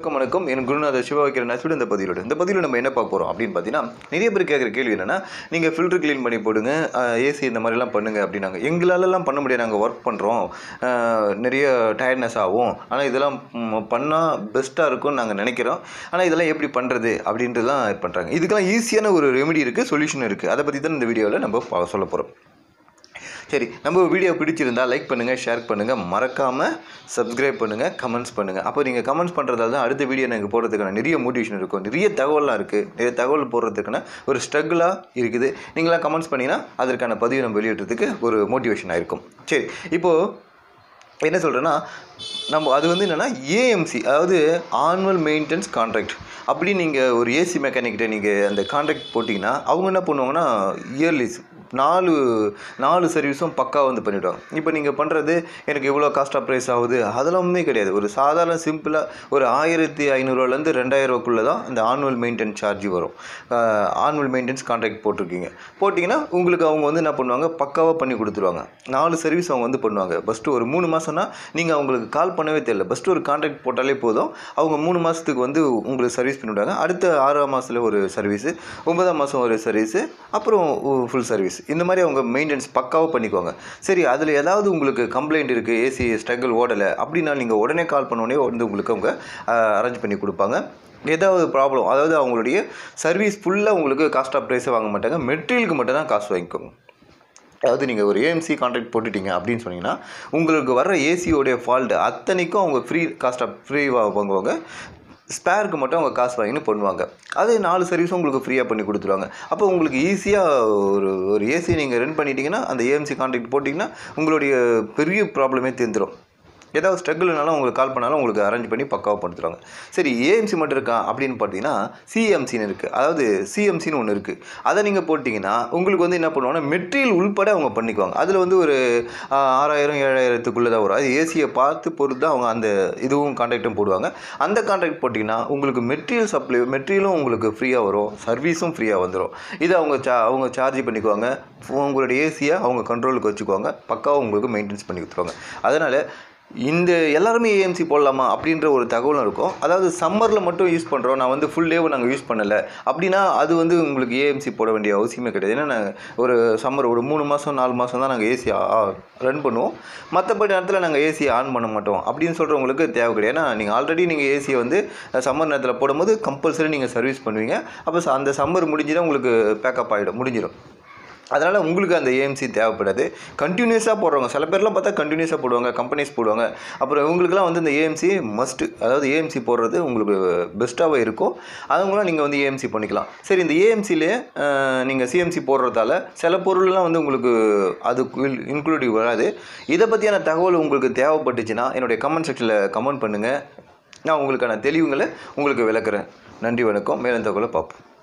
வணக்கம் வணக்கம் என் குருநாதர் சிவபாக்கிர நசுடு இந்த பதிலோடு இந்த பதிவில் நம்ம என்ன பார்க்க போகிறோம் அப்படின்னு பார்த்தீங்கன்னா நிறைய பேர் கேட்குற கேள்வி என்னென்னா நீங்கள் ஃபில்டர் க்ளீன் பண்ணி போடுங்க ஏசி இந்த மாதிரிலாம் பண்ணுங்க அப்படின்னாங்க எங்களாலலாம் பண்ண முடியாது நாங்கள் ஒர்க் பண்ணுறோம் நிறைய டயர்ட்னஸ் ஆகும் ஆனால் இதெல்லாம் பண்ணால் பெஸ்ட்டாக இருக்கும்னு நாங்கள் நினைக்கிறோம் ஆனால் இதெல்லாம் எப்படி பண்ணுறது அப்படின்றதுலாம் இது பண்ணுறாங்க இதுக்கெல்லாம் ஈஸியான ஒரு ரெமெடி இருக்குது சொல்யூஷன் இருக்குது அதை பற்றி தான் இந்த வீடியோவில் நம்ம பா- சொல்ல போகிறோம் சரி நம்ம வீடியோ பிடிச்சிருந்தா லைக் பண்ணுங்கள் ஷேர் பண்ணுங்கள் மறக்காமல் சப்ஸ்கிரைப் பண்ணுங்கள் கமெண்ட்ஸ் பண்ணுங்கள் அப்போ நீங்கள் கமெண்ட்ஸ் பண்ணுறதால தான் அடுத்த வீடியோ எனக்கு போடுறதுக்கான நிறைய மோட்டிவேஷன் இருக்கும் நிறைய தகவல்லாம் இருக்குது நிறைய தகவல் போடுறதுக்கான ஒரு ஸ்ட்ரகிளாக இருக்குது நீங்களாம் கமெண்ட்ஸ் பண்ணிங்கன்னா அதற்கான பதிவு நம்ம வெளியிடுறதுக்கு ஒரு மோட்டிவேஷனாக இருக்கும் சரி இப்போது என்ன சொல்கிறேன்னா நம்ம அது வந்து என்னென்னா ஏஎம்சி அதாவது ஆனுவல் மெயின்டெனன்ஸ் கான்ட்ராக்ட் அப்படி நீங்கள் ஒரு ஏசி மெக்கானிக்கிட்ட நீங்கள் அந்த கான்ட்ராக்ட் போட்டிங்கன்னா அவங்க என்ன பண்ணுவாங்கன்னா இயர்லி நாலு நாலு சர்வீஸும் பக்கா வந்து பண்ணிவிடுவாங்க இப்போ நீங்கள் பண்ணுறது எனக்கு இவ்வளோ காஸ்ட் ஆஃப் ப்ரைஸ் ஆகுது அதெல்லாமே கிடையாது ஒரு சாதாரண சிம்பிளாக ஒரு ஆயிரத்தி ஐநூறுவாலேருந்து ரெண்டாயிரூவாக்குள்ளே தான் அந்த ஆனுவல் மெயின்டெனன்ஸ் சார்ஜ் வரும் ஆனுவல் மெயின்டெனன்ஸ் கான்ட்ராக்ட் போட்டிருக்கீங்க போட்டிங்கன்னா உங்களுக்கு அவங்க வந்து என்ன பண்ணுவாங்க பக்காவாக பண்ணி கொடுத்துருவாங்க நாலு சர்வீஸ் அவங்க வந்து பண்ணுவாங்க ஃபஸ்ட்டு ஒரு மூணு மாதம்னா நீங்கள் அவங்களுக்கு கால் பண்ணவே தெரியல ஃபஸ்ட்டு ஒரு கான்ட்ராக்ட் போட்டாலே போதும் அவங்க மூணு மாதத்துக்கு வந்து உங்களுக்கு சர்வீஸ் பண்ணிவிடுவாங்க அடுத்த ஆறாம் மாதத்தில் ஒரு சர்வீஸு ஒன்பதாம் மாதம் ஒரு சர்வீஸு அப்புறம் ஃபுல் சர்வீஸ் இந்த மாதிரி அவங்க மெயின்டெனன்ஸ் பக்காவாக பண்ணிக்குவாங்க சரி அதில் ஏதாவது உங்களுக்கு கம்ப்ளைண்ட் இருக்குது ஏசி ஸ்ட்ரகிள் ஓடலை அப்படின்னா நீங்கள் உடனே கால் பண்ணோடனே வந்து உங்களுக்கு அவங்க அரேஞ்ச் பண்ணி கொடுப்பாங்க ஏதாவது ப்ராப்ளம் அதாவது அவங்களுடைய சர்வீஸ் ஃபுல்லாக உங்களுக்கு காஸ்ட் ஆஃப் ப்ரைஸை வாங்க மாட்டாங்க மெட்டீரியலுக்கு மட்டும் தான் காசு வாங்கிக்கோங்க அதாவது நீங்கள் ஒரு ஏஎம்சி கான்ட்ராக்ட் போட்டுட்டீங்க அப்படின்னு சொன்னீங்கன்னா உங்களுக்கு வர்ற ஏசியோடைய ஃபால்ட்டு அத்தனைக்கும் அவங்க ஃப்ரீ காஸ்ட் ஆஃப் ஃப்ரீவாக வாங்குவாங்க ஸ்பேருக்கு மட்டும் அவங்க காசு வாங்கின்னு பண்ணுவாங்க அதே நாலு சர்வீஸும் உங்களுக்கு ஃப்ரீயாக பண்ணி கொடுத்துருவாங்க அப்போ உங்களுக்கு ஈஸியாக ஒரு ஒரு ஏசி நீங்கள் ரன் பண்ணிட்டீங்கன்னா அந்த ஏஎம்சி கான்ட்ராக்ட் போட்டிங்கன்னா உங்களுடைய பெரிய ப்ராப்ளமே தீர்ந்துடும் ஏதாவது ஸ்ட்ரகிள்னாலும் உங்களுக்கு கால் பண்ணாலும் உங்களுக்கு அரேஞ்ச் பண்ணி பக்காவாக படுத்துருவாங்க சரி ஏஎம்சி மட்டும் இருக்கா அப்படின்னு பார்த்தீங்கன்னா சிஎம்சின்னு இருக்குது அதாவது சிஎம்சின்னு ஒன்று இருக்குது அதை நீங்கள் போட்டிங்கன்னா உங்களுக்கு வந்து என்ன பண்ணுவாங்கன்னா மெட்டீரியல் உள்பட அவங்க பண்ணிக்குவாங்க அதில் வந்து ஒரு ஆ, ஆறாயிரம் ஏழாயிரத்துக்குள்ளே தான் வரும் அது ஏசியை பார்த்து பொறுத்து தான் அவங்க அந்த இதுவும் கான்ட்ராக்டும் போடுவாங்க அந்த கான்ட்ராக்ட் போட்டிங்கன்னா உங்களுக்கு மெட்டீரியல் சப்ளை மெட்டீரியலும் உங்களுக்கு ஃப்ரீயாக வரும் சர்வீஸும் ஃப்ரீயாக வந்துடும் இதை அவங்க சா அவங்க சார்ஜ் பண்ணிக்குவாங்க உங்களுடைய ஏசியை அவங்க கண்ட்ரோலுக்கு வச்சுக்குவாங்க பக்காவாக உங்களுக்கு மெயின்டெனன்ஸ் பண்ணி கொடுத்துருவாங்க அதனால் இந்த எல்லாருமே ஏஎம்சி போடலாமா அப்படின்ற ஒரு தகவலும் இருக்கும் அதாவது சம்மரில் மட்டும் யூஸ் பண்ணுறோம் நான் வந்து ஃபுல் டேவும் நாங்கள் யூஸ் பண்ணலை அப்படின்னா அது வந்து உங்களுக்கு ஏஎம்சி போட வேண்டிய அவசியமே கிடையாது ஏன்னா நாங்கள் ஒரு சம்மர் ஒரு மூணு மாதம் நாலு மாதம் தான் நாங்கள் ஏசி ரன் பண்ணுவோம் மற்றபடி நேரத்தில் நாங்கள் ஏசி ஆன் பண்ண மாட்டோம் அப்படின்னு சொல்கிறவங்களுக்கு தேவை கிடையாது ஏன்னா நீங்கள் ஆல்ரெடி நீங்கள் ஏசியை வந்து சம்மர் நேரத்தில் போடும்போது கம்பல்சரி நீங்கள் சர்வீஸ் பண்ணுவீங்க அப்போ ச- அந்த சம்மர் முடிஞ்சுதான் உங்களுக்கு பேக்கப் ஆகிடும் முடிஞ்சிடும் அதனால் உங்களுக்கு அந்த ஏஎம்சி தேவைப்படாது கண்டினியூஸாக போடுறவங்க சில பேர்லாம் பார்த்தா கண்டினியூஸாக போடுவாங்க கம்பெனிஸ் போடுவாங்க அப்புறம் இவங்களுக்குலாம் வந்து இந்த ஏஎம்சி மஸ்ட்டு அதாவது ஏஎம்சி போடுறது உங்களுக்கு பெஸ்ட்டாகவே இருக்கும் அவங்களாம் நீங்கள் வந்து ஏஎம்சி பண்ணிக்கலாம் சரி இந்த ஏஎம்சிலே நீங்கள் சிஎம்சி போடுறதால சில பொருள்லாம் வந்து உங்களுக்கு அது இன்க்ளூடிவ் வராது இதை பற்றியான தகவல் உங்களுக்கு தேவைப்பட்டுச்சுன்னா என்னுடைய கமெண்ட் செக்ஷனில் கமெண்ட் பண்ணுங்கள் நான் உங்களுக்கான தெளிவுங்களை உங்களுக்கு விளக்குறேன் நன்றி வணக்கம் மேலும் தகவலை பார்ப்போம்